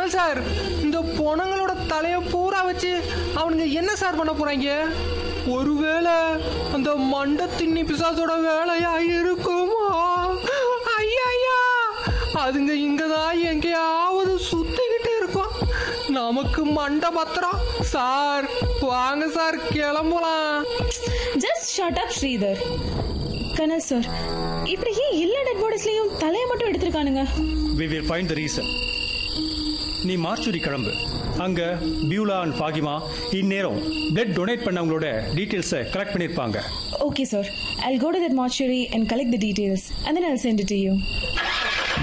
கனல் சார் இந்த பொணங்களோட தலைய பூரா வச்சு அவனுங்க என்ன சார் பண்ண போறாங்க ஒருவேளை அந்த மண்ட திண்ணி பிசாசோட வேலையா இருக்குமா ஐயா அதுங்க இங்கதான் எங்கேயாவது சுத்திக்கிட்டு இருக்கும் நமக்கு மண்ட பத்திரம் சார் வாங்க சார் கிளம்பலாம் ஜஸ்ட் ஷட் அப் ஸ்ரீதர் கனல் சார் இப்படி ஏன் எல்லா டெட் பாடிஸ்லயும் தலையை மட்டும் எடுத்திருக்கானுங்க we will find the reason நீ மார்ச்சுரி கிளம்பு அங்க பியூலா அண்ட் ஃபாகிமா இந்நேரம் பிளட் டொனேட் பண்ணவங்களோட டீட்டெயில்ஸை கலெக்ட் பண்ணியிருப்பாங்க okay sir I'll go to that mortuary and collect the details and then I'll send it to you